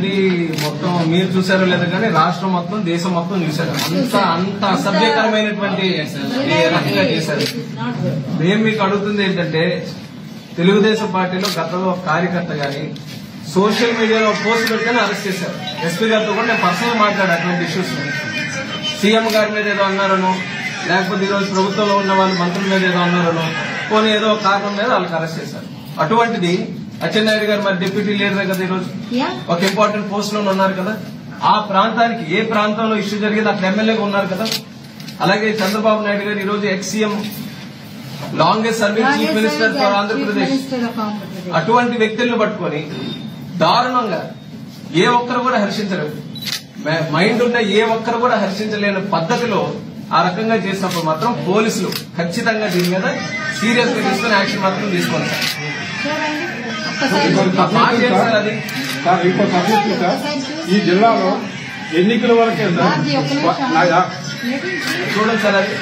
జరిగినది మొత్తం మీరు చూసారో లేదో కానీ రాష్ట్రం మొత్తం దేశం మొత్తం చూశారు అంత అంత అసభ్యకరమైనటువంటి ఈ రకంగా చేశారు మేము మీకు అడుగుతుంది ఏంటంటే తెలుగుదేశం పార్టీలో గతంలో ఒక కార్యకర్త గాని సోషల్ మీడియాలో పోస్ట్ పెడితేనే అరెస్ట్ చేశారు ఎస్పీ గారితో కూడా నేను పర్సనల్ మాట్లాడు అటువంటి ఇష్యూస్ సీఎం గారి మీద ఏదో అన్నారనో లేకపోతే ఈరోజు ప్రభుత్వంలో ఉన్న వాళ్ళు మంత్రుల మీద ఏదో అన్నారనో పోనీ ఏదో ఒక కారణం మీద వాళ్ళకి అరెస్ట్ చేశారు అటువంటిది అచ్చెన్నాయుడు గారు మరి డిప్యూటీ లీడర్ కదా ఈరోజు యా ఒక ఇంపార్టెంట్ పోస్ట్ లో ఉన్నారు కదా ఆ ప్రాంతానికి ఏ ప్రాంతంలో ఇష్యూ జరిగింది అక్కడ ఎమ్మెల్యేగా ఉన్నారు కదా అలాగే చంద్రబాబు నాయుడు గారు ఈ రోజు ex CM longest service chief minister for Andhra Pradesh minister of Andhra Pradesh అటువంటి వ్యక్తులను పట్టుకొని దారుణంగా ఏ ఒక్కరు కూడా హర్షించరు మ- మైండ్ ఉన్న ఏ ఒక్కరు కూడా హర్షించలేని పద్ధతిలో ఆ రకంగా చేసినప్పుడు మాత్రం పోలీసులు ఖచ్చితంగా దీని మీద సీరియస్ గా తీసుకుని యాక్షన్ మాత్రం తీసుకోవాలి సార్. చూడండి ఒక్కసారి బాగా చేయండి సార్ అది సార్ ఇంకో సబ్జెక్ట్ సార్ ఈ జిల్లాలో ఎన్నికల వరకే సార్ రాజీ, ఒక్క నిమిషం. నాయా, చూడండి సార్ అది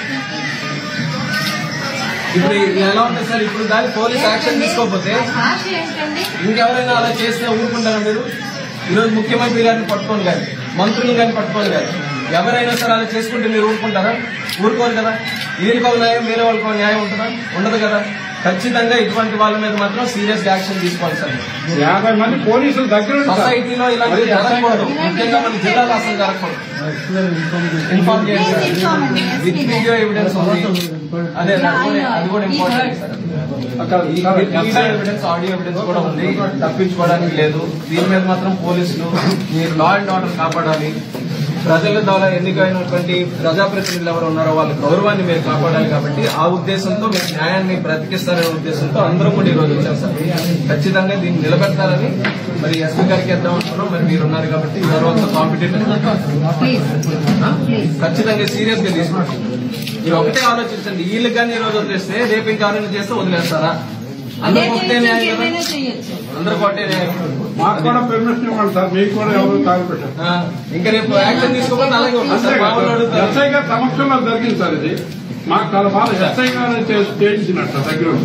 ఇప్పుడు ఇది ఎలా ఉంటుంది సార్ ఇప్పుడు దాని పోలీస్ యాక్షన్ తీసుకోకపోతే భాష ఏంటండి ఇంకెవరైనా అలా చేస్తే ఊరుకుంటారా మీరు ఈరోజు ముఖ్యమంత్రి గారిని పట్టుకోండి కానీ మంత్రులు గారిని పట్టుకోండి కానీ ఎవరైనా సరే అలా చేసుకుంటే మీరు ఊరుకుంటారా ఊరుకోరు కదా వీళ్ళకి ఒక న్యాయం వేరే వాళ్ళకి ఒక న్యాయం ఉంటుందా ఉండదు కదా ఖచ్చితంగా ఇటువంటి వాళ్ళ మీద మాత్రం సీరియస్ యాక్షన్ తీసుకోవాలి సార్ యాభై మంది పోలీసులు దగ్గర ఉండి సార్. సొసైటీలో ఇలాంటివి జరగకూడదు ముఖ్యంగా మన జిల్లాలో అసలు జరగకూడదు ఇన్ఫార్మ్ చేయండి sir Please inform me. With video evidence ఉంది అదే అది కూడా- అది కూడా ఇంపార్టెంట్ సార్ అక్కడ ఈ sir, video evidence audio evidence కూడా ఉంది తప్పించుకోవడానికి లేదు దీని మీద మాత్రం పోలీసులు మీరు లా అండ్ ఆర్డర్ కాపాడాలి ప్రజల ద్వారా ఎన్నికైనటువంటి ప్రజాప్రతినిధులు ఎవరు ఉన్నారో వాళ్ళ గౌరవాన్ని మీరు కాపాడాలి కాబట్టి ఆ ఉద్దేశంతో మీరు న్యాయాన్ని బ్రతికిస్తారనే ఉద్దేశంతో అందరూ కూడా ఈ రోజు వచ్చారు సార్ ఖచ్చితంగా దీన్ని నిలబెడతారని మరి ఎస్పీ గారికి ఇద్దాం అనుకున్నాం మరి మీరు ఉన్నారు కాబట్టి ఎవరు కాంపిటేటివ్ ప్లీజ్ ప్లీజ్ ఖచ్చితంగా సీరియస్ గా తీసుకుంటాం మీరు ఒకటే ఆలోచించండి వీళ్ళకి కానీ ఈ రోజు వదిలేస్తే రేపు ఇంకా ఎవరైనా చేస్తే వదిలేస్తారా అందరికి ఒకటే న్యాయం కదా ఏమైనా చేయొచ్చు అందరికి ఒకటే న్యాయం మాకు కూడా పెర్మిషన్ ఇవ్వండి సార్ మీకు కూడా ఎవరు తాగు పెట్టారు ఆ, ఇంకా రేపు యాక్షన్ తీసుకోకుండా అలాగే ఉంటుంది అంతే సార్ కదా మామూలు సార్. అడుగుతారు ఎస్ఐ గారి సమక్షంలో జరిగింది సార్ ఇది మాకు చాలా బాగా ఎస్ఐ గారు చేసి- చేయించినట్టు దగ్గర ఉండి.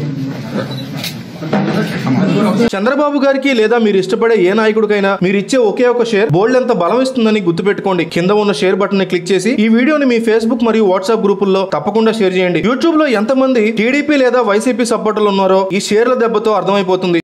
చంద్రబాబు గారికి లేదా మీరు ఇష్టపడే ఏ నాయకుడికైనా మీరు ఇచ్చే ఒకే ఒక షేర్ బోల్డ్ ఎంత బలం ఇస్తుందని గుర్తుపెట్టుకోండి కింద ఉన్న షేర్ బటన్ ని క్లిక్ చేసి ఈ వీడియోని మీ ఫేస్బుక్ మరియు వాట్సాప్ గ్రూపుల్లో తప్పకుండా షేర్ చేయండి యూట్యూబ్ లో ఎంతమంది టీడీపీ లేదా వైసీపీ సపోర్టర్లు ఉన్నారో ఈ షేర్ల దెబ్బతో అర్థమైపోతుంది